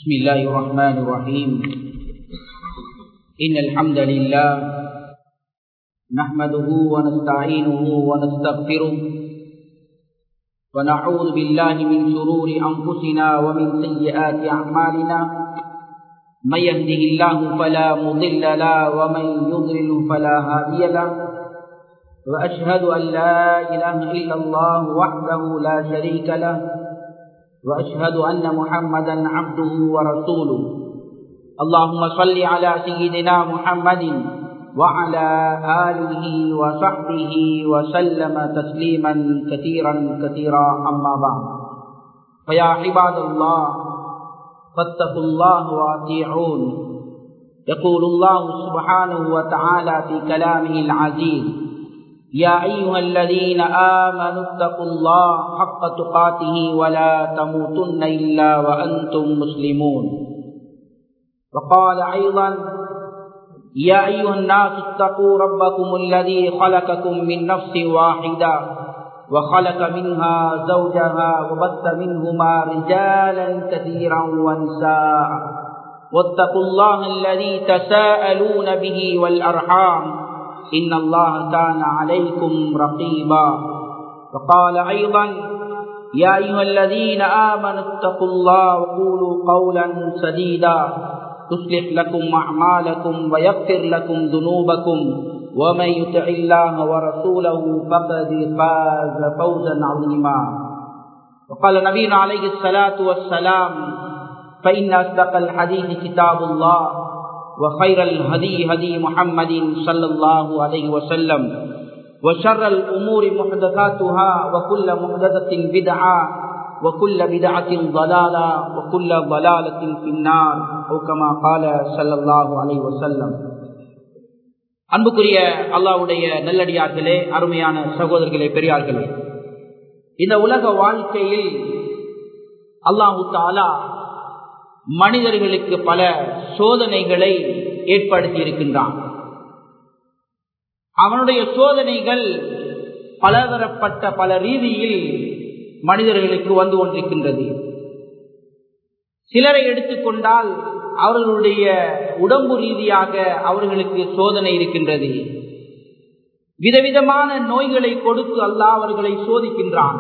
بسم الله الرحمن الرحيم إن الحمد لله نحمده ونستعينه ونستغفره ونعوذ بالله من شرور أنفسنا ومن سيئات أعمالنا من يهده الله فلا مضل له ومن يضلل فلا هادي له وأشهد أن لا إله إلا الله وحده لا شريك له وأشهد أن محمدا عبده ورسوله اللهم صل على سيدنا محمد وعلى آله وصحبه وسلم تسليما كثيرا كثيرا أما بعد فيا عباد الله فاتقوا الله وأطيعون يقول الله سبحانه وتعالى في كلامه العزيز يا أيها الذين آمنوا اتقوا الله حق تقاته ولا تموتن إلا وأنتم مسلمون وقال أيضا يا أيها الناس اتقوا ربكم الذي خلقكم من نفس واحدة وخلق منها زوجها وبث منهما رجالا كثيرا ونساء واتقوا الله الذي تساءلون به والأرحام إن الله كان عليكم رقيبا وقال أيضا يا أيها الذين آمنوا اتقوا الله وقولوا قولا سديدا تصلح لكم أعمالكم ويغفر لكم ذنوبكم ومن يطع الله ورسوله فقد فاز فوزا عظيما وقال نبينا عليه الصلاة والسلام فإن أصدق الحديث كتاب الله وخير الهدي هدي محمد صلى الله عليه وسلم وشر الأمور محدثاتها وكل محدثة بدعة وكل بدعة ضلالة وكل ضلالة في النار أو كما قال صلى الله عليه وسلم அன்புக்குரிய அல்லாவுடைய நல்லடியார்களே அருமையான சகோதரர்களே பெரியார்களே இந்த உலக வாழ்க்கையில் அல்லாஹு தாலா மனிதர்களுக்கு பல சோதனைகளை ஏற்படுத்தி இருக்கின்றான் அவனுடைய சோதனைகள் பலதரப்பட்ட பல ரீதியில் மனிதர்களுக்கு வந்து கொண்டிருக்கின்றது சிலரை எடுத்துக்கொண்டால் அவர்களுடைய உடம்பு ரீதியாக அவர்களுக்கு சோதனை இருக்கின்றது விதவிதமான நோய்களை கொடுத்து அல்லா அவர்களை சோதிக்கின்றான்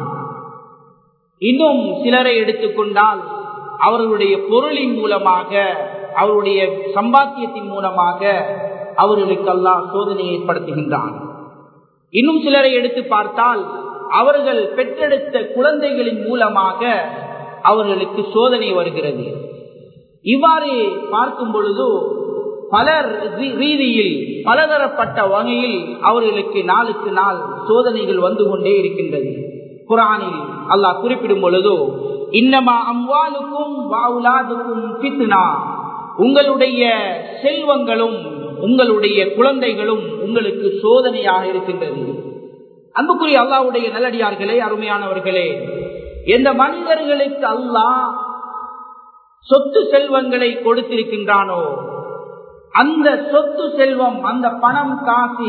இன்னும் சிலரை எடுத்துக்கொண்டால் அவர்களுடைய பொருளின் மூலமாக அவருடைய சம்பாத்தியத்தின் மூலமாக அவர்களுக்கு அல்லாஹ் சோதனை ஏற்படுத்துகின்றான் இன்னும் சிலரை எடுத்து பார்த்தால் அவர்கள் பெற்றெடுத்த குழந்தைகளின் மூலமாக அவர்களுக்கு சோதனை வருகிறது இவ்வாறு பார்க்கும் பொழுது பலர் ரீதியில் பலதரப்பட்ட வகையில் அவர்களுக்கு நாளுக்கு நாள் சோதனைகள் வந்து கொண்டே இருக்கின்றது குரானில் அல்லாஹ் குறிப்பிடும் பொழுது இன்னமா அம்வாலுக்கும் வாவுலாதுக்கும் பித்னா உங்களுடைய செல்வங்களும் உங்களுடைய குழந்தைகளும் உங்களுக்கு சோதனையாக இருக்கின்றது அன்புக்குரிய அல்லாவுடைய நல்லடியார்களே அருமையானவர்களே எந்த மனிதர்களுக்கு அல்லாஹ் சொத்து செல்வங்களை கொடுத்திருக்கின்றானோ அந்த சொத்து செல்வம் அந்த பணம் காசு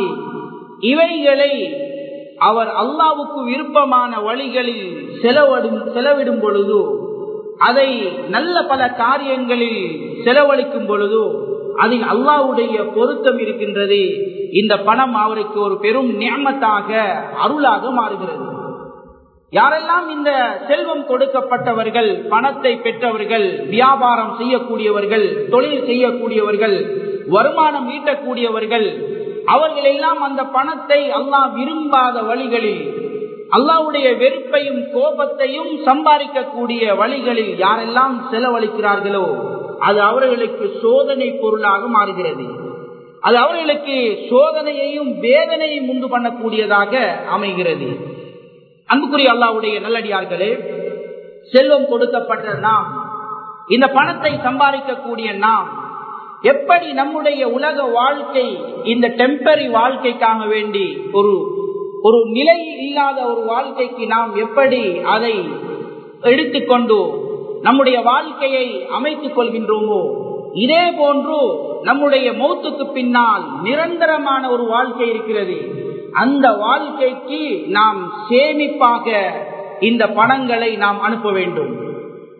இவைகளை அவர் அல்லாவுக்கு விருப்பமான வழிகளில் செலவிடும் செலவிடும் பொழுது அதை நல்ல பல காரியங்களில் செலவழிக்கும் பொழுது அதில் அல்லாவுடைய பொருத்தம் இருக்கின்றது இந்த பணம் அவருக்கு ஒரு பெரும் நியமத்தாக அருளாக மாறுகிறது யாரெல்லாம் இந்த செல்வம் கொடுக்கப்பட்டவர்கள் பணத்தை பெற்றவர்கள் வியாபாரம் செய்யக்கூடியவர்கள் தொழில் செய்யக்கூடியவர்கள் வருமானம் ஈட்டக்கூடியவர்கள் அவர்கள் எல்லாம் அந்த பணத்தை அல்லாஹ் விரும்பாத வழிகளில் அல்லாவுடைய வெறுப்பையும் கோபத்தையும் சம்பாதிக்கக்கூடிய வழிகளில் யாரெல்லாம் செலவழிக்கிறார்களோ அது அவர்களுக்கு சோதனை பொருளாக மாறுகிறது அது அவர்களுக்கு சோதனையையும் வேதனையும் உண்டு பண்ணக்கூடியதாக அமைகிறது அன்புக்குரிய அல்லாவுடைய நல்லடியார்களே செல்வம் கொடுக்கப்பட்ட நாம் இந்த பணத்தை சம்பாதிக்கக்கூடிய நாம் எப்படி நம்முடைய உலக வாழ்க்கை இந்த டெம்பரரி வாழ்க்கைக்காக வேண்டி ஒரு ஒரு நிலை இல்லாத ஒரு வாழ்க்கைக்கு நாம் எப்படி அதை எடுத்துக்கொண்டு நம்முடைய வாழ்க்கையை அமைத்துக் கொள்கின்றோமோ இதே போன்று நம்முடைய மௌத்துக்கு பின்னால் நிரந்தரமான ஒரு வாழ்க்கை இருக்கிறது அந்த வாழ்க்கைக்கு நாம் சேமிப்பாக இந்த பணங்களை நாம் அனுப்ப வேண்டும்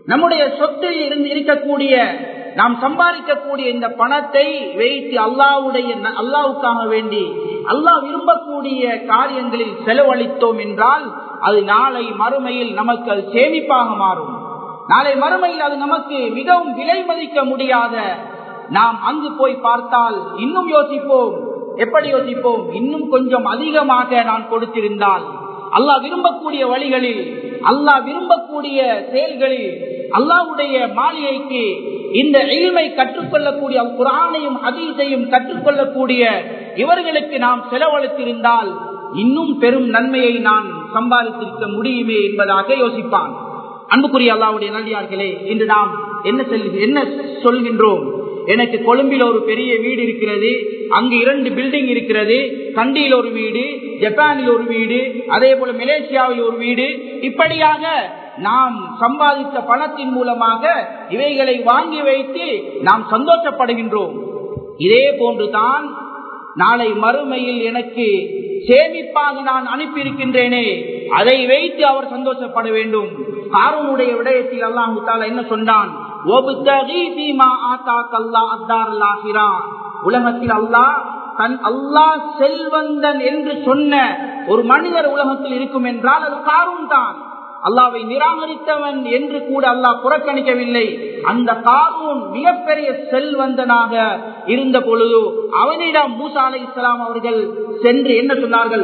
நம்முடைய சொத்தில் இருந்து இருக்கக்கூடிய நாம் சம்பாதிக்கக்கூடிய இந்த பணத்தை வைத்து அல்லாவுடைய அல்லாவுக்காக வேண்டி அல்லாஹ் விரும்பக்கூடிய காரியங்களில் செலவழித்தோம் என்றால் அது நாளை மறுமையில் நமக்கு அது சேமிப்பாக மாறும் நாளை மறுமையில் அது நமக்கு மிகவும் விலை மதிக்க முடியாத நாம் அங்கு போய் பார்த்தால் இன்னும் யோசிப்போம் எப்படி யோசிப்போம் இன்னும் கொஞ்சம் அதிகமாக நான் கொடுத்திருந்தால் அல்லாஹ் விரும்பக்கூடிய வழிகளில் அல்லாஹ் விரும்பக்கூடிய செயல்களில் அல்லாவுடைய மாளிகைக்கு இந்த எளிமை கற்றுக்கொள்ளக்கூடிய குரானையும் அதீசையும் கற்றுக்கொள்ளக்கூடிய இவர்களுக்கு நாம் செலவழித்திருந்தால் இன்னும் பெரும் நன்மையை நான் சம்பாதித்திருக்க முடியுமே என்பதாக யோசிப்பான் அன்புக்குரிய அல்லாவுடைய நல்லியார்களே இன்று நாம் என்ன செல் என்ன சொல்கின்றோம் எனக்கு கொழும்பில் ஒரு பெரிய வீடு இருக்கிறது அங்கு இரண்டு பில்டிங் இருக்கிறது கண்டியில் ஒரு வீடு ஜப்பானில் ஒரு வீடு அதே போல மலேசியாவில் ஒரு வீடு இப்படியாக நாம் சம்பாதித்த பணத்தின் மூலமாக இவைகளை வாங்கி வைத்து நாம் சந்தோஷப்படுகின்றோம் இதே போன்றுதான் நாளை மறுமையில் எனக்கு சேமிப்பாக நான் அனுப்பியிருக்கின்றேனே அதை வைத்து அவர் சந்தோஷப்பட வேண்டும் காரனுடைய விடயத்தில் அல்லாஹு தாலா என்ன சொன்னான் உலகத்தில் அல்லாஹ் தன் அல்லாஹ் செல்வந்தன் என்று சொன்ன ஒரு மனிதர் உலகத்தில் இருக்கும் என்றால் அது காரும் தான் அல்லாவை நிராகரித்தவன் என்று கூட அல்லாஹ் புறக்கணிக்கவில்லை அந்த காரூன் மிகப்பெரிய செல்வந்தனாக இருந்த பொழுது அவனிடம் மூசா அலை இஸ்லாம் அவர்கள் சென்று என்ன சொன்னார்கள்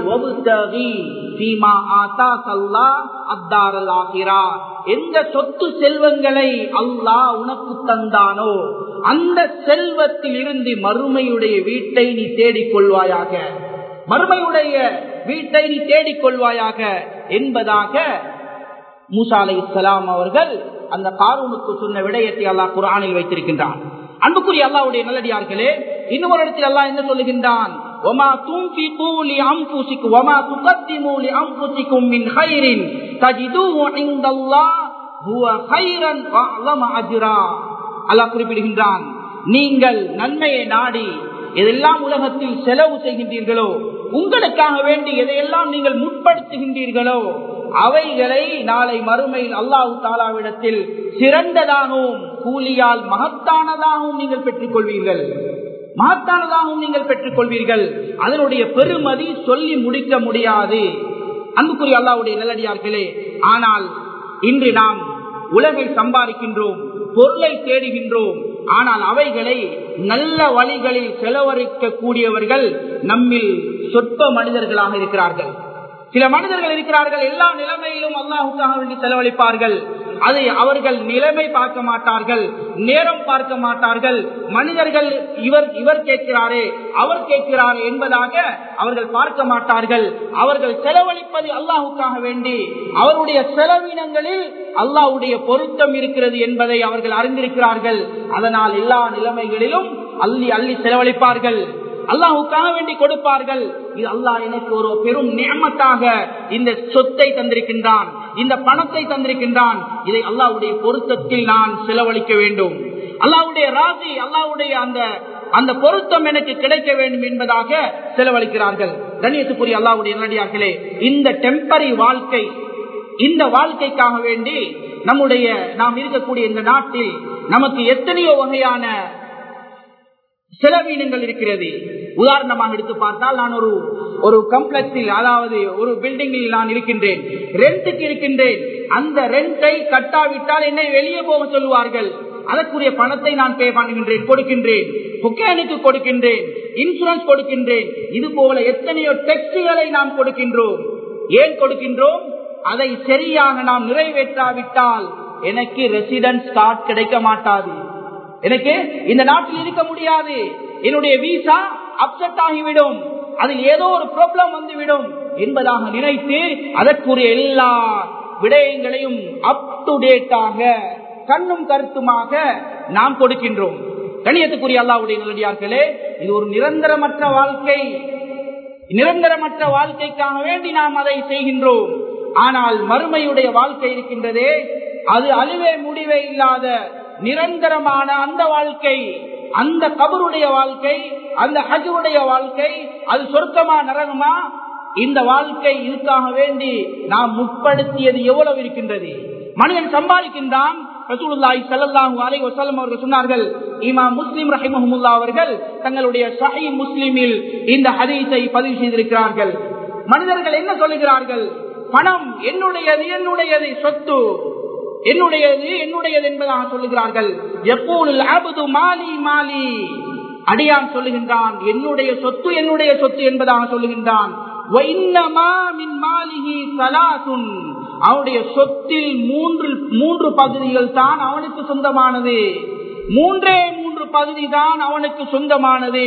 எந்த சொத்து செல்வங்களை அல்லாஹ் உனக்கு தந்தானோ அந்த செல்வத்தில் இருந்து மறுமையுடைய வீட்டை நீ தேடிக்கொள்வாயாக மறுமையுடைய வீட்டை நீ தேடிக்கொள்வாயாக என்பதாக மூசா அலை இஸ்லாம் அவர்கள் அந்த காரூனுக்கு சொன்ன விடயத்தை அல்லாஹ் குரானில் வைத்திருக்கின்றான் அன்புக்குரிய அல்லாவுடைய நல்லடியார்களே இன்னொரு இடத்தில் அல்லாஹ் என்ன சொல்லுகின்றான் وما تنفقوا لأنفسكم وما تقدموا لأنفسكم من خير تجدوه عند الله هو خيرا وأعظم أجرا அல்லாஹ் குறிப்பிடுகின்றான் நீங்கள் நன்மையை நாடி எதெல்லாம் உலகத்தில் செலவு செய்கின்றீர்களோ உங்களுக்காக வேண்டி எதையெல்லாம் நீங்கள் முற்படுத்துகின்றீர்களோ அவைகளை நாளை மறுமையில் அல்லாஹு தாலாவிடத்தில் சிறந்ததாகவும் கூலியால் மகத்தானதாகவும் நீங்கள் பெற்றுக் கொள்வீர்கள் மகத்தானதாகவும் நீங்கள் பெற்றுக் கொள்வீர்கள் அதனுடைய பெருமதி சொல்லி முடிக்க முடியாது அன்புக்குரிய அல்லாவுடைய நல்லடியார்களே ஆனால் இன்று நாம் உலகை சம்பாதிக்கின்றோம் பொருளை தேடுகின்றோம் ஆனால் அவைகளை நல்ல வழிகளில் செலவழிக்க கூடியவர்கள் நம்மில் சொற்ப மனிதர்களாக இருக்கிறார்கள் சில மனிதர்கள் இருக்கிறார்கள் எல்லா நிலைமையிலும் அல்லாஹுக்காக வேண்டி செலவழிப்பார்கள் அதை அவர்கள் நிலைமை பார்க்க மாட்டார்கள் நேரம் பார்க்க மாட்டார்கள் மனிதர்கள் இவர் இவர் கேட்கிறாரே அவர் கேட்கிறாரே என்பதாக அவர்கள் பார்க்க மாட்டார்கள் அவர்கள் செலவழிப்பது அல்லாஹுக்காக வேண்டி அவருடைய செலவினங்களில் அல்லாஹுடைய பொருத்தம் இருக்கிறது என்பதை அவர்கள் அறிந்திருக்கிறார்கள் அதனால் எல்லா நிலைமைகளிலும் அள்ளி அள்ளி செலவழிப்பார்கள் அல்லாஹுக்காக வேண்டி கொடுப்பார்கள் இது அல்லாஹ் எனக்கு ஒரு பெரும் நியமத்தாக இந்த சொத்தை தந்திருக்கின்றான் இந்த பணத்தை தந்திருக்கின்றான் இதை அல்லாஹுடைய பொருத்தத்தில் நான் செலவழிக்க வேண்டும் அல்லாஹுடைய ராசி அல்லாஹுடைய அந்த அந்த பொருத்தம் எனக்கு கிடைக்க வேண்டும் என்பதாக செலவழிக்கிறார்கள் கணியத்துக்குரிய அல்லாஹுடைய நடிகார்களே இந்த டெம்பரரி வாழ்க்கை இந்த வாழ்க்கைக்காக வேண்டி நம்முடைய நாம் இருக்கக்கூடிய இந்த நாட்டில் நமக்கு எத்தனையோ வகையான செலவீனங்கள் இருக்கிறது உதாரணமாக எடுத்து பார்த்தால் நான் ஒரு ஒரு கம்ப்ளெக்ஸில் அதாவது ஒரு பில்டிங்கில் நான் இருக்கின்றேன் ரெண்டுக்கு இருக்கின்றேன் அந்த ரெண்டை கட்டாவிட்டால் என்னை வெளியே போக சொல்லுவார்கள் அதற்குரிய பணத்தை நான் பே பண்ணுகின்றேன் கொடுக்கின்றேன் புக்கேனுக்கு கொடுக்கின்றேன் இன்சூரன்ஸ் கொடுக்கின்றேன் இது போல எத்தனையோ டெக்ஸ்டுகளை நாம் கொடுக்கின்றோம் ஏன் கொடுக்கின்றோம் அதை சரியாக நாம் நிறைவேற்றாவிட்டால் எனக்கு ரெசிடென்ஸ் கார்டு கிடைக்க மாட்டாது எனக்கு இந்த நாட்டில் இருக்க முடியாது என்னுடைய விசா அப்செட் ஆகிவிடும் அதில் ஏதோ ஒரு ப்ராப்ளம் வந்துவிடும் என்பதாக நினைத்து அதற்குரிய எல்லா விடயங்களையும் அப் டு டேட்டாக கண்ணும் கருத்துமாக நாம் கொடுக்கின்றோம் கணியத்துக்குரிய அல்லாவுடைய நல்லடியார்களே இது ஒரு நிரந்தரமற்ற வாழ்க்கை நிரந்தரமற்ற வாழ்க்கைக்காக வேண்டி நாம் அதை செய்கின்றோம் ஆனால் மறுமையுடைய வாழ்க்கை இருக்கின்றதே அது அழிவே முடிவே இல்லாத நிரந்தரமான அந்த வாழ்க்கை அந்த கபருடைய வாழ்க்கை அந்த ஹஜுடைய வாழ்க்கை அது சொர்க்கமா நரகமா இந்த வாழ்க்கை இதுக்காக வேண்டி நாம் முற்படுத்தியது எவ்வளவு இருக்கின்றது மனிதன் சம்பாதிக்கின்றான் ரசூலுல்லாஹி ஸல்லல்லாஹு அலைஹி வஸல்லம் அவர்கள் சொன்னார்கள் இமாம் முஸ்லிம் ரஹிமஹுல்லா அவர்கள் தங்களுடைய சஹீ முஸ்லிமில் இந்த ஹதீஸை பதிவு செய்திருக்கிறார்கள் மனிதர்கள் என்ன சொல்லுகிறார்கள் பணம் என்னுடையது என்னுடையது சொத்து என்னுடையது என்னுடையது என்பதாக சொல்லுகிறார்கள் எப்போது அபுது மாலி மாலி அடியான் சொல்லுகின்றான் என்னுடைய சொத்து என்னுடைய சொத்து என்பதாக சொல்லுகின்றான் அவனுடைய சொத்தில் மூன்று மூன்று பகுதிகள் தான் அவனுக்கு சொந்தமானது மூன்றே மூன்று பகுதி தான் அவனுக்கு சொந்தமானது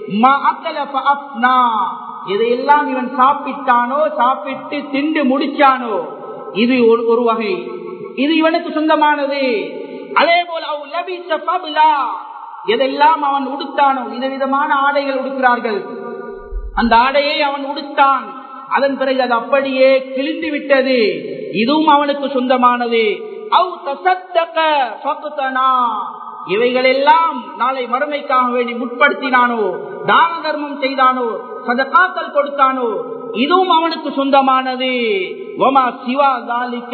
இதையெல்லாம் இவன் சாப்பிட்டானோ சாப்பிட்டு திண்டு முடிச்சானோ இது ஒரு வகை இது இவனுக்கு சொந்தமானது அதே போல எதெல்லாம் அவன் உடுத்தானோ விதவிதமான ஆடைகள் உடுக்கிறார்கள் அந்த ஆடையை அவன் உடுத்தான் அதன் பிறகு அது அப்படியே கிழிந்து விட்டது இதுவும் அவனுக்கு சொந்தமானது இவைகள் எல்லாம் நாளை மறுமைக்காக வேண்டி முற்படுத்தினானோ தான தர்மம் செய்தானோ சதகாத்தல் கொடுத்தானோ இதுவும் அவனுக்கு சொந்தமானது ஒமா சிவா தாலிக்க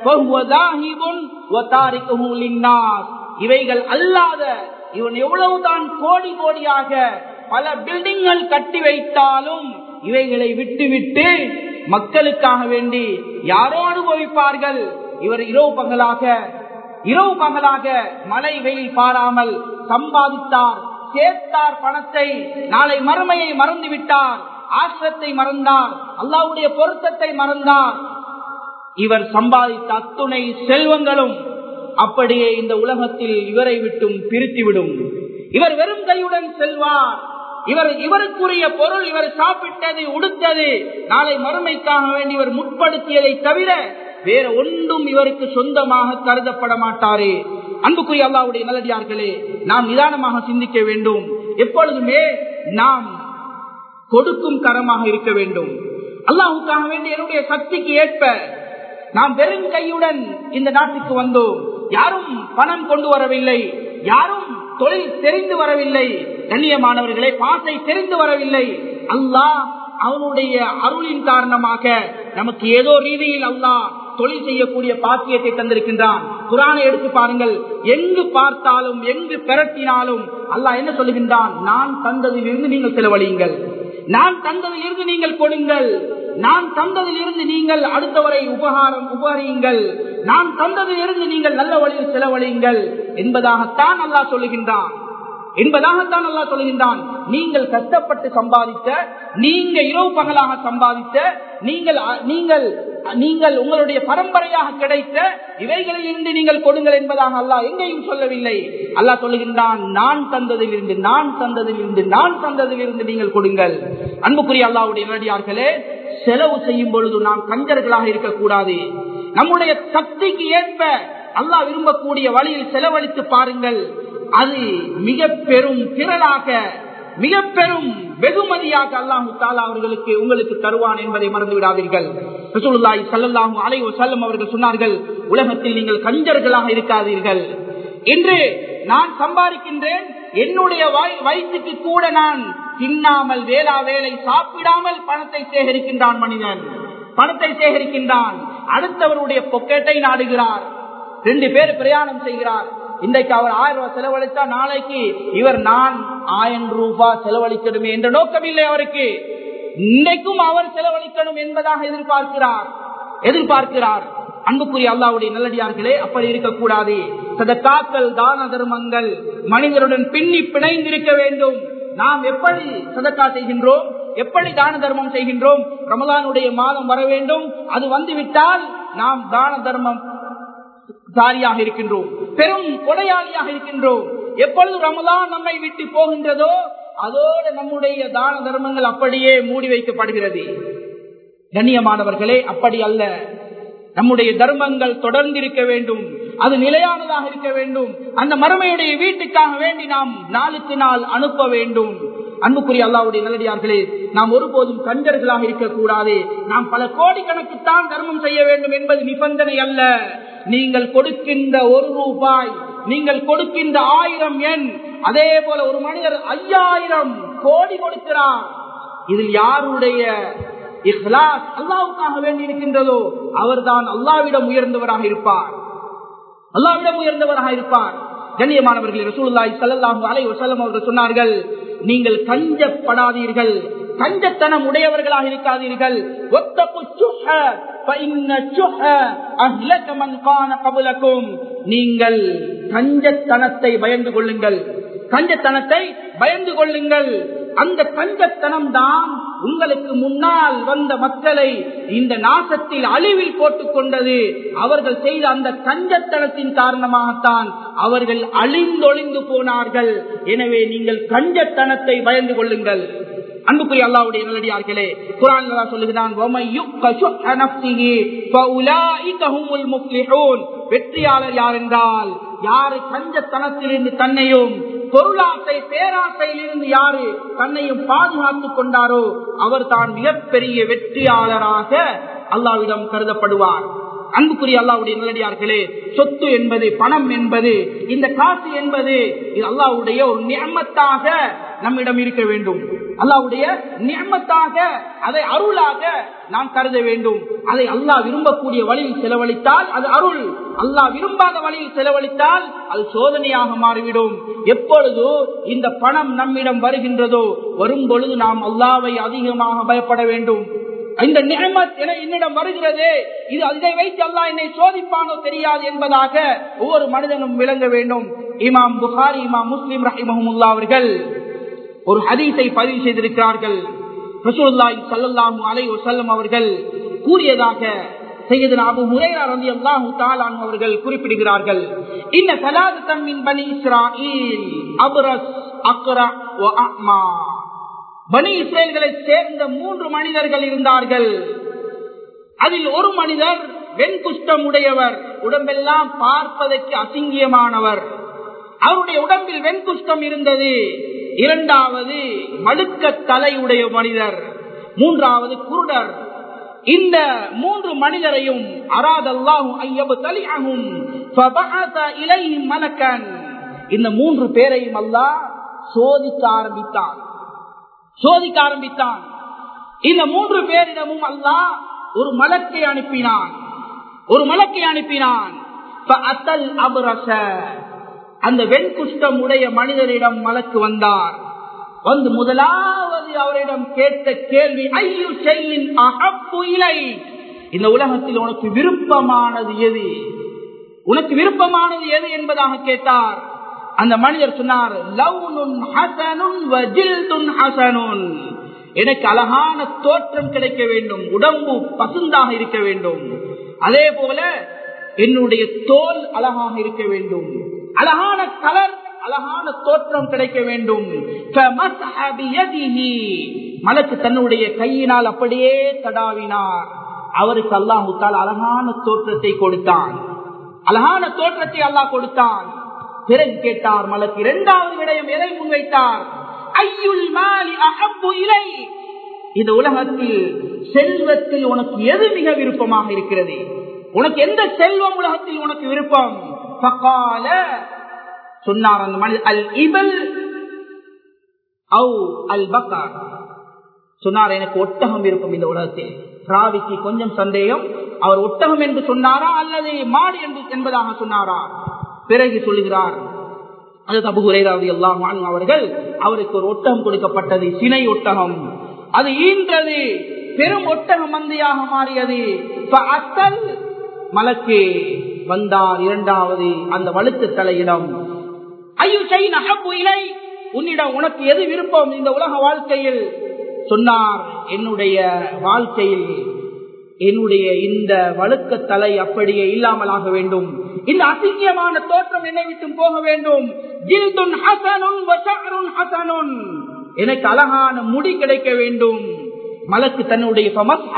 இவைகள் அல்லாத இவன் எவ்வளவுதான் கோடி கோடியாக பல பில்டிங்கள் கட்டி வைத்தாலும் இவைகளை விட்டு விட்டு மக்களுக்காக வேண்டி யாரோ அனுபவிப்பார்கள் இவர் இரவு பகலாக இரவு பகலாக மழை வெயில் பாராமல் சம்பாதித்தார் சேர்த்தார் பணத்தை நாளை மறுமையை மறந்து விட்டார் ஆசிரத்தை மறந்தார் அல்லாவுடைய பொருத்தத்தை மறந்தார் இவர் சம்பாதித்த அத்துணை செல்வங்களும் அப்படியே இந்த உலகத்தில் இவரை விட்டும் பிரித்துவிடும் இவர் வெறும் கையுடன் செல்வார் இவர் இவருக்குரிய பொருள் இவர் சாப்பிட்டது உடுத்தது நாளை மறுமைக்காக வேண்டி இவர் முற்படுத்தியதை தவிர வேற ஒன்றும் இவருக்கு சொந்தமாக கருதப்பட மாட்டாரே அன்புக்குரிய அல்லாவுடைய நல்லடியார்களே நாம் நிதானமாக சிந்திக்க வேண்டும் எப்பொழுதுமே நாம் கொடுக்கும் கரமாக இருக்க வேண்டும் அல்லாஹுக்காக வேண்டி என்னுடைய சக்திக்கு ஏற்ப நாம் வெறும் கையுடன் இந்த நாட்டுக்கு வந்தோம் யாரும் பணம் கொண்டு வரவில்லை யாரும் தொழில் தெரிந்து வரவில்லை கண்ணியமானவர்களே பாசை தெரிந்து வரவில்லை அல்லாஹ் அவனுடைய அருளின் காரணமாக நமக்கு ஏதோ ரீதியில் அல்லாஹ் தொழில் செய்யக்கூடிய பாக்கியத்தை தந்திருக்கின்றான் குரானை எடுத்து பாருங்கள் எங்கு பார்த்தாலும் எங்கு பெரட்டினாலும் அல்லாஹ் என்ன சொல்லுகின்றான் நான் தந்ததில் இருந்து நீங்கள் செலவழியுங்கள் நான் தந்ததில் இருந்து நீங்கள் கொடுங்கள் நான் தந்ததில் இருந்து நீங்கள் அடுத்தவரை உபகாரம் உபகரியுங்கள் நான் தந்ததில் இருந்து நீங்கள் நல்ல வழியில் செலவழியுங்கள் என்பதாகத்தான் அல்லாஹ் சொல்லுகின்றான் என்பதாகத்தான் அல்லா சொல்கின்றான் நீங்கள் கஷ்டப்பட்டு சம்பாதித்த நீங்க இரவு பகலாக சம்பாதித்த நீங்கள் நீங்கள் நீங்கள் உங்களுடைய பரம்பரையாக கிடைத்த இவைகளில் இருந்து நீங்கள் கொடுங்கள் என்பதாக அல்லாஹ் எங்கேயும் சொல்லவில்லை அல்லாஹ் சொல்லுகின்றான் நான் தந்ததில் இருந்து நான் தந்ததில் இருந்து நான் தந்ததில் இருந்து நீங்கள் கொடுங்கள் அன்புக்குரிய அல்லாவுடைய நேரடியார்களே செலவு செய்யும் பொழுது நாம் கஞ்சர்களாக இருக்கக்கூடாது நம்முடைய சக்திக்கு ஏற்ப அல்லாஹ் விரும்பக்கூடிய வழியில் செலவழித்து பாருங்கள் அது மிக பெரும் திரளாக மிக பெரும் வெகுமதியாக அல்லாஹு தாலா அவர்களுக்கு உங்களுக்கு தருவான் என்பதை மறந்து விடாதீர்கள் ரசூலுல்லாஹி ஸல்லல்லாஹு அலைஹி வஸல்லம் அவர்கள் சொன்னார்கள் உலகத்தில் நீங்கள் கஞ்சர்களாக இருக்காதீர்கள் இன்று நான் சம்பாதிக்கின்றேன் என்னுடைய வயிற்றுக்கு கூட நான் தின்னாமல் வேளா வேலை சாப்பிடாமல் பணத்தை சேகரிக்கின்றான் மனிதன் பணத்தை சேகரிக்கின்றான் அடுத்தவருடைய பொக்கெட்டை நாடுகிறார் ரெண்டு பேர் பிரயாணம் செய்கிறார் இன்றைக்கு அவர் ஆயிரம் ரூபாய் செலவழித்தா நாளைக்கு இவர் நான் ஆயிரம் ரூபாய் செலவழிக்கணுமே என்ற நோக்கம் இல்லை அவருக்கு இன்றைக்கும் அவர் செலவழிக்கணும் என்பதாக எதிர்பார்க்கிறார் எதிர்பார்க்கிறார் அன்புக்குரிய அல்லாவுடைய நல்லடியார்களே அப்படி இருக்கக்கூடாது சதக்காக்கள் தான தர்மங்கள் மனிதருடன் பின்னி பிணைந்திருக்க வேண்டும் நாம் எப்படி சதக்கா செய்கின்றோம் எப்படி தான தர்மம் செய்கின்றோம் ரமலானுடைய மாதம் வர வேண்டும் அது வந்துவிட்டால் நாம் தான தர்மம் சாரியாக இருக்கின்றோம் பெரும் கொடையாளியாக இருக்கின்றோம் எப்பொழுது ரமலான் நம்மை விட்டு போகின்றதோ அதோடு நம்முடைய தான தர்மங்கள் அப்படியே மூடி வைக்கப்படுகிறது கண்ணியமானவர்களே அப்படி அல்ல நம்முடைய தர்மங்கள் தொடர்ந்து இருக்க வேண்டும் அது நிலையானதாக இருக்க வேண்டும் அந்த மறுமையுடைய வீட்டுக்காக வேண்டி நாம் நாளுக்கு நாள் அனுப்ப வேண்டும் அன்புக்குரிய அல்லாவுடைய நல்லடியார்களே நாம் ஒருபோதும் கஞ்சர்களாக இருக்கக்கூடாது நாம் பல கோடிக்கணக்குத்தான் தர்மம் செய்ய வேண்டும் என்பது நிபந்தனை அல்ல நீங்கள் கொடுக்கின்ற ஒரு ரூபாய் நீங்கள் கொடுக்கின்ற ஆயிரம் எண் அதே போல ஒரு மனிதர் ஐயாயிரம் கோடி கொடுக்கிறார் இதில் யாருடைய இஹ்லாஸ் அல்லாவுக்காக வேண்டி இருக்கின்றதோ அவர்தான் அல்லாவிடம் உயர்ந்தவராக இருப்பார் அல்லாவிடம் உயர்ந்தவராக இருப்பார் கண்ணியமானவர்கள் ரசூலுல்லாஹி ஸல்லல்லாஹு அலைஹி வஸல்லம் அவர்கள் சொன்னார்கள் நீங்கள் கஞ்சப்படாதீர்கள் கஞ்சத்தனம் உடையவர்களாக இருக்காதீர்கள் ஒத்தப்பு சுஹ فإن الشح أهلك من كان قبلكم நீங்கள் கஞ்சத்தனத்தை பயந்து கொள்ளுங்கள் கஞ்சத்தனத்தை பயந்து கொள்ளுங்கள் அந்த கஞ்சத்தனம் தான் உங்களுக்கு முன்னால் வந்த மக்களை இந்த நாசத்தில் அழிவில் போட்டுக் கொண்டது அவர்கள் செய்த அந்த கஞ்சத்தனத்தின் காரணமாகத்தான் அவர்கள் அழிந்தொழிந்து போனார்கள் எனவே நீங்கள் கஞ்சத்தனத்தை பயந்து கொள்ளுங்கள் அன்புக்குரிய அல்லாவுடைய நல்லடியார்களே குரான் சொல்லுகிறான் வெற்றியாளர் யார் என்றால் யாரு கஞ்சத்தனத்திலிருந்து தன்னையும் பொருளாசை பேராசையிலிருந்து யாரு தன்னையும் பாதுகாத்துக் கொண்டாரோ அவர் தான் மிகப்பெரிய வெற்றியாளராக அல்லாவிடம் கருதப்படுவார் அன்புக்குரிய அல்லாவுடைய நல்லடியார்களே சொத்து என்பது பணம் என்பது இந்த காசு என்பது இது அல்லாவுடைய ஒரு நியமத்தாக நம்மிடம் இருக்க வேண்டும் அல்லாவுடைய நியமத்தாக அதை அருளாக நாம் கருத வேண்டும் அதை அல்லாஹ் விரும்பக்கூடிய வழியில் செலவழித்தால் அது அருள் அல்லாஹ் விரும்பாத வழியில் செலவழித்தால் அது சோதனையாக மாறிவிடும் எப்பொழுது இந்த பணம் நம்மிடம் வருகின்றதோ வரும் பொழுது நாம் அல்லாவை அதிகமாக பயப்பட வேண்டும் இந்த நியமத் என என்னிடம் வருகிறது இது அதை வைத்து அல்லா என்னை சோதிப்பானோ தெரியாது என்பதாக ஒவ்வொரு மனிதனும் விளங்க வேண்டும் இமாம் புகாரி இமாம் முஸ்லிம் ரஹிமஹமுல்லா அவர்கள் ஒரு ஹதீஸை பதிவு செய்திருக்கிறார்கள் ரசூலுல்லாஹி ஸல்லல்லாஹு அலைஹி வஸல்லம் அவர்கள் கூறியதாக சையதுனா அபு ஹுரைரா ரலியல்லாஹு தஆலா அவர்கள் குறிப்பிடுகிறார்கள் இன்ன ஸலாதத்தன் மின் பனி இஸ்ராயீல் அப்ரஸ் அக்ரா வ அமா பனி இஸ்ரேல்களை சேர்ந்த மூன்று மனிதர்கள் இருந்தார்கள் அதில் ஒரு மனிதர் வெண்குஷ்டம் உடையவர் உடம்பெல்லாம் பார்ப்பதற்கு அசிங்கியமானவர் அவருடைய உடம்பில் வெண்குஷ்டம் இருந்தது இரண்டாவது மழுக்க தலை உடைய மனிதர் மூன்றாவது குருடர் இந்த மூன்று மனிதரையும் அராதல்லாஹும் ஐயபு தலியாகும் மலக்கன் இந்த மூன்று பேரையும் அல்லாஹ் சோதிக்க ஆரம்பித்தான் சோதிக்க ஆரம்பித்தான் இந்த மூன்று பேரிடமும் அல்லாஹ் ஒரு மலக்கை அனுப்பினான் ஒரு மலக்கை அனுப்பினான் அந்த வெண்குஷ்டம் உடைய மனிதரிடம் மலக்கு வந்தார் வந்து முதலாவது அவரிடம் கேட்ட கேள்வி ஐயு செய்யின் அகப்பு இலை இந்த உலகத்தில் உனக்கு விருப்பமானது எது உனக்கு விருப்பமானது எது என்பதாக கேட்டார் அந்த மனிதர் சொன்னார் எனக்கு அழகான தோற்றம் கிடைக்க வேண்டும் உடம்பு பசுந்தாக இருக்க வேண்டும் அதே போல என்னுடைய தோல் அழகாக இருக்க வேண்டும் அழகான கலர் அழகான தோற்றம் கிடைக்க வேண்டும் மலக்கு தன்னுடைய கையினால் அப்படியே தடாவினார் அவருக்கு அல்லாஹுத்தால் அழகான தோற்றத்தை கொடுத்தான் அழகான தோற்றத்தை அல்லாஹ் கொடுத்தான் பிறகு கேட்டார் மலக்கு இரண்டாவது விடயம் எதை முன்வைத்தார் ஐயுள் மாலி அகப்பு இலை இந்த உலகத்தில் செல்வத்தில் உனக்கு எது மிக விருப்பமாக இருக்கிறது உனக்கு எந்த செல்வம் உலகத்தில் உனக்கு விருப்பம் பக்கால சொன்னார் அந்த மனித அல் இபல் அல் பக்கார் சொன்னார் எனக்கு ஒட்டகம் விருப்பம் இந்த உலகத்தில் ராவிக்கு கொஞ்சம் சந்தேகம் அவர் ஒட்டகம் என்று சொன்னாரா அல்லது மாடு என்று என்பதாக சொன்னாரா பிறகு சொல்லுகிறார் அது தபு குறைதாவது எல்லாம் அவர்கள் அவருக்கு ஒரு ஒட்டகம் கொடுக்கப்பட்டது சினை ஒட்டகம் அது ஈன்றது பெரும் ஒட்டகம் மந்தையாக மாறியது மலக்கு வந்தார் இரண்டாவது அந்த வழுத்து தலையிடம் ஐயோ நகப்பு இலை உன்னிடம் உனக்கு எது விருப்பம் இந்த உலக வாழ்க்கையில் சொன்னார் என்னுடைய வாழ்க்கையில் என்னுடைய இந்த வழுக்க தலை அப்படியே இல்லாமல் ஆக வேண்டும் இந்த அசிங்கியமான தோற்றம் என்னை விட்டு போக வேண்டும் எனக்கு அழகான முடி கிடைக்க வேண்டும் மலக்கு தன்னுடைய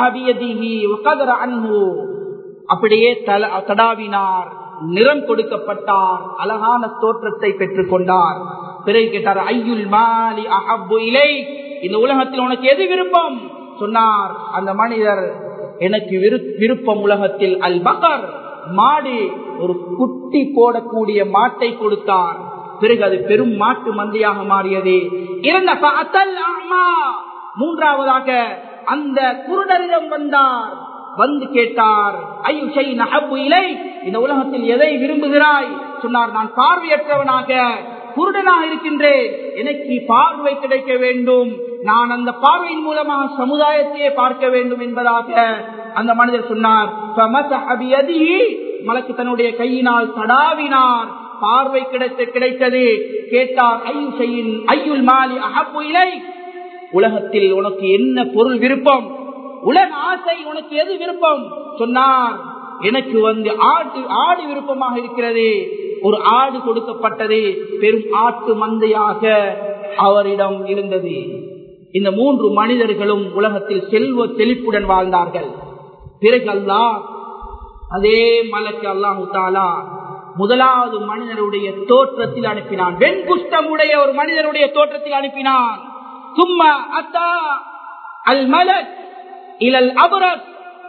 அப்படியே தடாவினார் நிறம் கொடுக்கப்பட்டார் அழகான தோற்றத்தை பெற்றுக் கொண்டார் பிறகு கேட்டார் ஐயுல் மாலி அஹப்பு இலை இந்த உலகத்தில் உனக்கு எது விருப்பம் சொன்னார் அந்த மனிதர் எனக்கு விருப்பம் உலகத்தில் அல் பகர் மாடு ஒரு குட்டி போடக்கூடிய மாட்டை கொடுத்தார் பிறகு அது பெரும் மாட்டு மந்தையாக மாறியது இருந்த மூன்றாவதாக அந்த குருடரிடம் வந்தார் வந்து கேட்டார் ஐயோ ஷை நஹப்பு இலை இந்த உலகத்தில் எதை விரும்புகிறாய் சொன்னார் நான் பார்வையற்றவனாக குருடனாக இருக்கின்றேன் எனக்கு பார்வை கிடைக்க வேண்டும் நான் அந்த பார்வையின் மூலமாக சமுதாயத்தையே பார்க்க வேண்டும் என்பதாக அந்த மனிதர் சொன்னார் மலக்கு தன்னுடைய கையினால் தடாவினார் பார்வை கிடைத்த கிடைத்தது கேட்டார் ஐயு செய்யின் ஐயுல் மாலி அகப்பு இலை உலகத்தில் உனக்கு என்ன பொருள் விருப்பம் உலக ஆசை உனக்கு எது விருப்பம் சொன்னார் எனக்கு வந்து ஆடு ஆடு விருப்பமாக இருக்கிறது ஒரு ஆடு கொடுக்கப்பட்டது பெரும் ஆட்டு மந்தையாக அவரிடம் இருந்தது இந்த மூன்று மனிதர்களும் உலகத்தில் செல்வ செழிப்புடன் வாழ்ந்தார்கள் பிறகு அல்லா அதே மலக்கு அல்லாஹு தாலா முதலாவது மனிதருடைய தோற்றத்தில் அனுப்பினான் வெண்குஷ்டமுடைய ஒரு மனிதருடைய தோற்றத்தில் அனுப்பினான் சும்மா அத்தா அல் மலக் இலல் அபரத்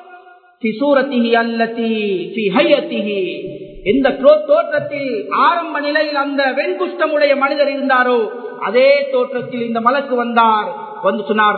எந்த தோற்றத்தில் ஆரம்ப நிலையில் அந்த வெண்குஷ்டமுடைய மனிதர் இருந்தாரோ அதே தோற்றத்தில் இந்த மலக்கு வந்தார் வந்து சொன்னார்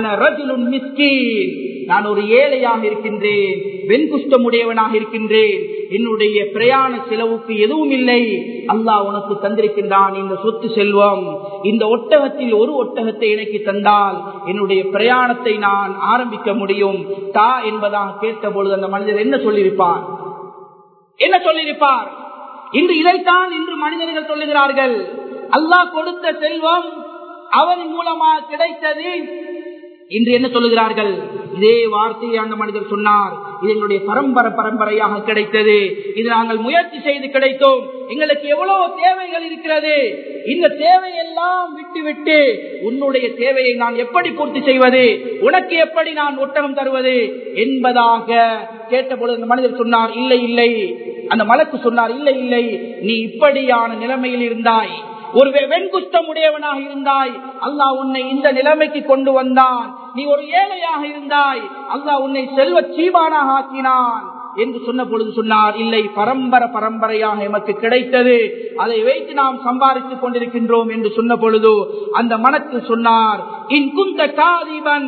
நான் ஒரு ஏழையாக இருக்கின்றேன் வெண்குஷ்டமுடையவனாக இருக்கின்றேன் என்னுடைய பிரயாண செலவுக்கு எதுவும் இல்லை அல்லாஹ் உனக்கு தந்திருக்கின்றான் இந்த சொத்து செல்வம் இந்த ஒட்டகத்தில் ஒரு ஒட்டகத்தை எனக்கு தந்தால் என்னுடைய பிரயாணத்தை நான் ஆரம்பிக்க முடியும் தா என்பதாக கேட்ட பொழுது அந்த மனிதர் என்ன சொல்லியிருப்பார் என்ன சொல்லியிருப்பார் இன்று இதைத்தான் இன்று மனிதர்கள் சொல்லுகிறார்கள் அல்லாஹ் கொடுத்த செல்வம் அவன் மூலமாக கிடைத்தது இன்று என்ன சொல்லுகிறார்கள் இதே வார்த்தையை அந்த மனிதர் சொன்னார் இது எங்களுடைய பரம்பரை பரம்பரையாக கிடைத்தது இது நாங்கள் முயற்சி செய்து கிடைத்தோம் எங்களுக்கு எவ்வளவு தேவைகள் இருக்கிறது இந்த தேவையெல்லாம் விட்டு விட்டு உன்னுடைய தேவையை நான் எப்படி பூர்த்தி செய்வது உனக்கு எப்படி நான் ஒட்டகம் தருவது என்பதாக கேட்டபொழுது அந்த மனிதர் சொன்னார் இல்லை இல்லை அந்த மலக்கு சொன்னார் இல்லை இல்லை நீ இப்படியான நிலைமையில் இருந்தாய் ஒரு வெண்குஷ்டம் உடையவனாக இருந்தாய் அல்லாஹ் உன்னை இந்த நிலைமைக்கு கொண்டு வந்தான் நீ ஒரு ஏழையாக இருந்தாய் அல்லாஹ் உன்னை செல்வ சீமானாக ஆக்கினான் என்று சொன்ன பொழுது சொன்னார் இல்லை பரம்பரை பரம்பரையாக எமக்கு கிடைத்தது அதை வைத்து நாம் சம்பாதித்துக் கொண்டிருக்கின்றோம் என்று சொன்ன பொழுது அந்த மனத்தில் சொன்னார் இன் குந்த காதிபன்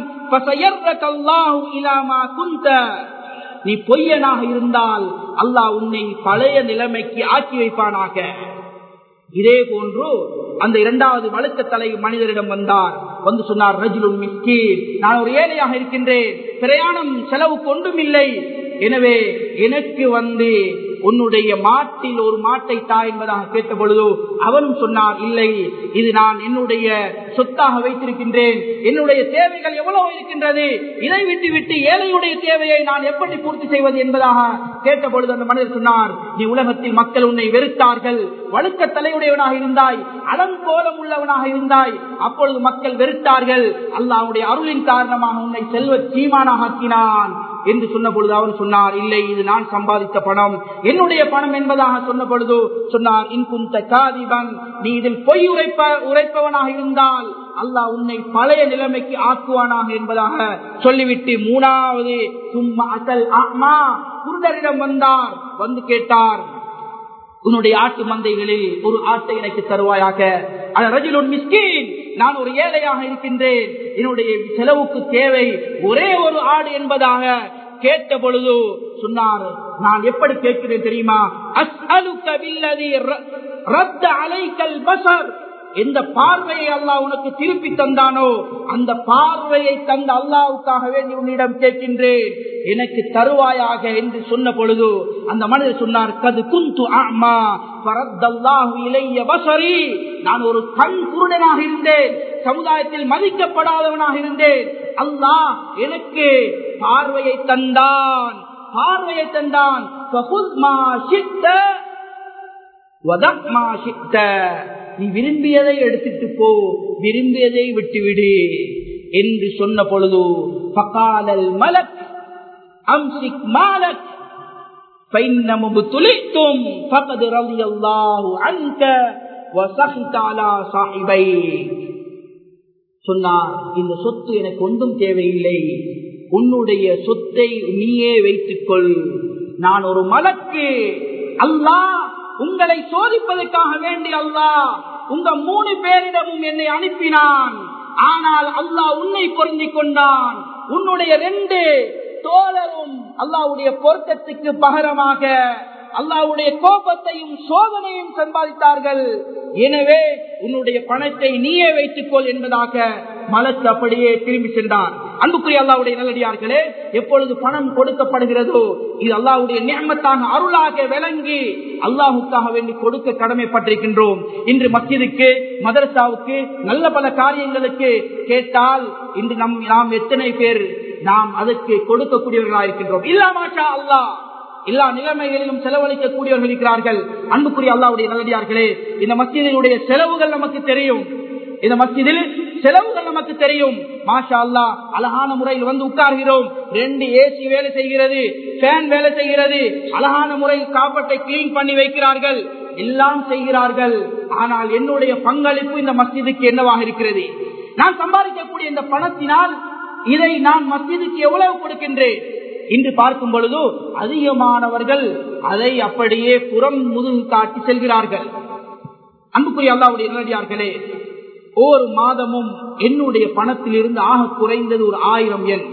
குந்த நீ பொய்யனாக இருந்தால் அல்லாஹ் உன்னை பழைய நிலைமைக்கு ஆக்கி வைப்பானாக இதே போன்று அந்த இரண்டாவது வழுக்க தலை மனிதரிடம் வந்தார் வந்து சொன்னார் ரஜிலுன் மிஸ்கி நான் ஒரு ஏழையாக இருக்கின்றேன் பிரயாணம் செலவுக்கு ஒன்றும் இல்லை எனவே எனக்கு வந்து உன்னுடைய மாட்டில் ஒரு மாட்டை தா என்பதாக கேட்ட பொழுது அவனும் சொன்னார் இல்லை இது நான் என்னுடைய சொத்தாக வைத்திருக்கின்றேன் என்னுடைய தேவைகள் எவ்வளவு இருக்கின்றது இதை விட்டு விட்டு ஏழையுடைய தேவையை நான் எப்படி பூர்த்தி செய்வது என்பதாக கேட்ட பொழுது அந்த மனிதர் சொன்னார் நீ உலகத்தில் மக்கள் உன்னை வெறுத்தார்கள் வழுக்க தலையுடையவனாக இருந்தாய் அலங்கோலம் உள்ளவனாக இருந்தாய் அப்பொழுது மக்கள் வெறுத்தார்கள் அல்லாவுடைய அருளின் காரணமாக உன்னை செல்வ சீமானாக ஆக்கினான் என்று சொன்ன பொழுது அவர் சொன்னார் இல்லை இது நான் சம்பாதித்த பணம் என்னுடைய பணம் என்பதாக சொன்ன பொழுது சொன்னார் இன்குந்த காதிபன் நீ இதில் பொய் உரைப்ப உரைப்பவனாக இருந்தால் அல்லாஹ் உன்னை பழைய நிலைமைக்கு ஆக்குவானாக என்பதாக சொல்லிவிட்டு மூணாவது சும்மா அசல் ஆத்மா குருடரிடம் வந்தார் வந்து கேட்டார் உன்னுடைய ஆட்டு மந்தைகளில் ஒரு ஆட்டை எனக்கு தருவாயாக மிஸ்கின் நான் ஒரு ஏழையாக இருக்கின்றேன் என்னுடைய செலவுக்கு தேவை ஒரே ஒரு ஆடு என்பதாக கேட்ட பொழுது சொன்னார் நான் எப்படி கேட்கிறேன் தெரியுமா அலைக்கல் பசர் எந்த பார்வையை அல்லாஹ் உனக்கு திருப்பி தந்தானோ அந்த பார்வையை தந்த அல்லாவுக்காக வேண்டி உன்னிடம் கேட்கின்றேன் எனக்கு தருவாயாக என்று சொன்ன பொழுது அந்த மனிதர் சொன்னார் கது குந்து ஆமா இளைய வசரி நான் ஒரு கண் குருடனாக இருந்தேன் சமுதாயத்தில் மதிக்கப்படாதவனாக இருந்தேன் அல்லாஹ் எனக்கு பார்வையை தந்தான் பார்வையை தந்தான் நீ விரும்பியதை எடுத்துட்டு போ விரும்பியதை விட்டுவிடு என்று சொன்ன பொழுது பகாலல் மலக் அம்சிக் மாலக் துளித்தும் பகது ரவி அல்லாஹு அன்க சொன்னார் இந்த சொத்து எனக்கு ஒன்றும் தேவையில்லை உன்னுடைய சொத்தை நீயே வைத்துக் கொள் நான் ஒரு மலக்கு அல்லாஹ் உங்களை சோதிப்பதற்காக வேண்டி அல்லாஹ் உங்க மூணு பேரிடமும் என்னை அனுப்பினான் ஆனால் அல்லாஹ் உன்னை பொருந்திக் கொண்டான் உன்னுடைய ரெண்டு தோழரும் அல்லாவுடைய பொருத்தத்துக்கு பகரமாக அல்லாவுடைய கோபத்தையும் சோதனையும் சம்பாதித்தார்கள் எனவே உன்னுடைய பணத்தை நீயே வைத்துக்கொள் என்பதாக மலக்கு அப்படியே திரும்பி சென்றார் அன்புக்குரிய அல்லாவுடைய நல்லடியார்களே எப்பொழுது பணம் கொடுக்கப்படுகிறதோ இது அல்லாவுடைய நியமத்தாக அருளாக விளங்கி அல்லாஹுக்காக வேண்டி கொடுக்க கடமைப்பட்டிருக்கின்றோம் இன்று மஸ்ஜிதுக்கு மதரசாவுக்கு நல்ல பல காரியங்களுக்கு கேட்டால் இன்று நம் நாம் எத்தனை பேர் நாம் அதற்கு கொடுக்கக்கூடியவர்களாக இருக்கின்றோம் இல்லா மாஷா அல்லாஹ் எல்லா நிலைமைகளிலும் செலவழிக்கக்கூடியவர்கள் இருக்கிறார்கள் அன்புக்குரிய அல்லாவுடைய நல்லடியார்களே இந்த மஸ்ஜிதினுடைய செலவுகள் நமக்கு தெரியும் இந்த மஸ்ஜிதில் செலவுகள் நமக்கு தெரியும் மாஷா அல்லா அழகான முறையில் வந்து உட்கார்கிறோம் ரெண்டு ஏசி வேலை செய்கிறது ஃபேன் வேலை செய்கிறது அழகான முறையில் காப்பட்டை கிளீன் பண்ணி வைக்கிறார்கள் எல்லாம் செய்கிறார்கள் ஆனால் என்னுடைய பங்களிப்பு இந்த மஸ்ஜிதுக்கு என்னவாக இருக்கிறது நான் சம்பாதிக்கக்கூடிய இந்த பணத்தினால் இதை நான் மஸ்ஜிதுக்கு எவ்வளவு கொடுக்கின்றேன் இன்று பார்க்கும் பொழுது அதிகமானவர்கள் அதை அப்படியே புறம் முதுகு காட்டி செல்கிறார்கள் அன்புக்குரிய அல்லாவுடைய நேரடியார்களே ஒவ்வொரு மாதமும் என்னுடைய பணத்தில் இருந்து ஆக குறைந்தது ஒரு ஆயிரம் எண்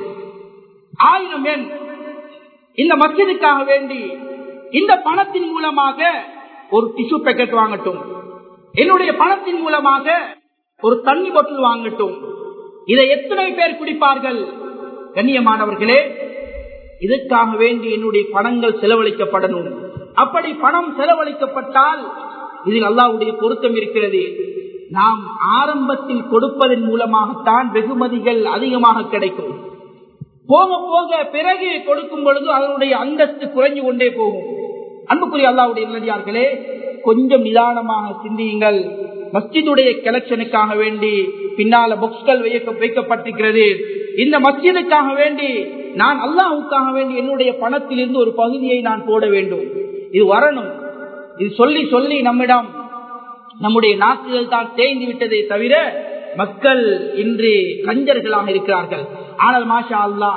ஆயிரம் எண் இந்த மஸ்ஜிதுக்காக வேண்டி இந்த பணத்தின் மூலமாக ஒரு டிஷ்யூ பேக்கெட் வாங்கட்டும் என்னுடைய பணத்தின் மூலமாக ஒரு தண்ணி பாட்டில் வாங்கட்டும் இதை எத்தனை பேர் குடிப்பார்கள் கண்ணியமானவர்களே இதற்காக வேண்டி என்னுடைய பணங்கள் செலவழிக்கப்படணும் அப்படி பணம் செலவழிக்கப்பட்டால் இதில் அல்லாவுடைய பொருத்தம் இருக்கிறது நாம் ஆரம்பத்தில் கொடுப்பதன் மூலமாகத்தான் வெகுமதிகள் அதிகமாக கிடைக்கும் போக போக பிறகு கொடுக்கும் பொழுது அதனுடைய அந்தஸ்து குறைஞ்சு கொண்டே போகும் அன்புக்குரிய அல்லாவுடைய நிலையார்களே கொஞ்சம் நிதானமாக சிந்தியுங்கள் மஸ்ஜிதுடைய கலெக்ஷனுக்காக வேண்டி பின்னால புக்ஸ்கள் வைக்கப்பட்டிருக்கிறது இந்த மஸ்ஜிதுக்காக வேண்டி நான் அல்லாஹுக்காக வேண்டி என்னுடைய பணத்திலிருந்து ஒரு பகுதியை நான் போட வேண்டும் இது வரணும் இது சொல்லி சொல்லி நம்மிடம் நம்முடைய நாக்குகள் தான் தேய்ந்து விட்டதே தவிர மக்கள் இன்று கஞ்சர்களாக இருக்கிறார்கள் ஆனால் மாஷா அல்லா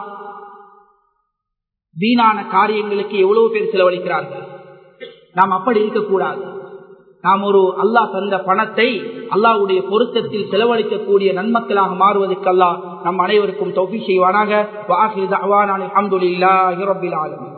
வீணான காரியங்களுக்கு எவ்வளவு பேர் செலவழிக்கிறார்கள் நாம் அப்படி இருக்கக்கூடாது நாம் ஒரு அல்லாஹ் தந்த பணத்தை அல்லாவுடைய பொருத்தத்தில் செலவழிக்கக்கூடிய நன்மக்களாக மாறுவதற்கு அல்லாஹ் நம் அனைவருக்கும் தொகை செய்வானாக அஹமதுல்லா இரபில் ஆலமி